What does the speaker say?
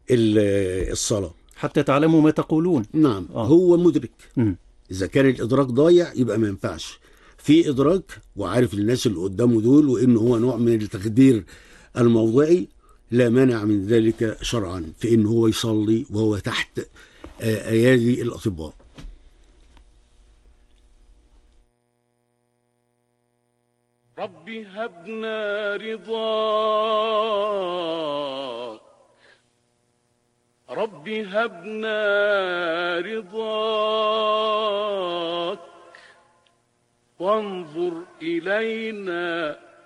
ال- الصلاه حتى تعلموا ما تقولون نعم آه. هو مدرك مم. اذا كان الادراك ضايع يبقى ما ينفعش في ادراك وعارف الناس اللي قدامه دول وان هو نوع من التخدير الموضعي لا مانع من ذلك شرعا في ان هو يصلي وهو تحت آه، ايادي الاطباء رب هبنا رضاك رب هبنا رضاك وانظر إلينا